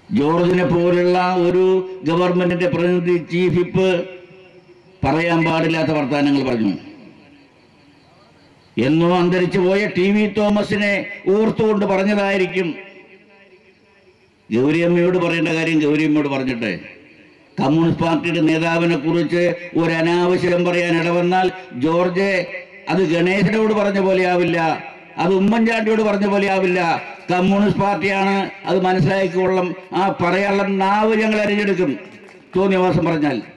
ജോർജിനെ പോലുള്ള ഒരു ഗവൺമെന്റിന്റെ പ്രതിനിധി ചീഫ് വിപ്പ് പറയാൻ പാടില്ലാത്ത വർത്തമാനങ്ങൾ പറഞ്ഞു എന്നോ അന്തരിച്ചു പോയ ടി വി തോമസിനെ ഓർത്തുകൊണ്ട് പറഞ്ഞതായിരിക്കും ഗൗരിയമ്മയോട് പറയേണ്ട കാര്യം ഗൗരിയമ്മയോട് പറഞ്ഞിട്ട് കമ്മ്യൂണിസ്റ്റ് പാർട്ടിയുടെ നേതാവിനെ കുറിച്ച് ഒരു അനാവശ്യം പറയാൻ ഇടവന്നാൽ ജോർജ് അത് ഗണേശനോട് പറഞ്ഞ പോലെ ആവില്ല അത് ഉമ്മൻചാണ്ടിയോട് പറഞ്ഞ പോലെ ആവില്ല കമ്മ്യൂണിസ്റ്റ് പാർട്ടിയാണ് അത് മനസ്സിലാക്കിക്കൊള്ളും ആ പറയാനുള്ള നാവ് ഞങ്ങൾ അരിഞ്ഞെടുക്കും തോന്നിയവാസം പറഞ്ഞാൽ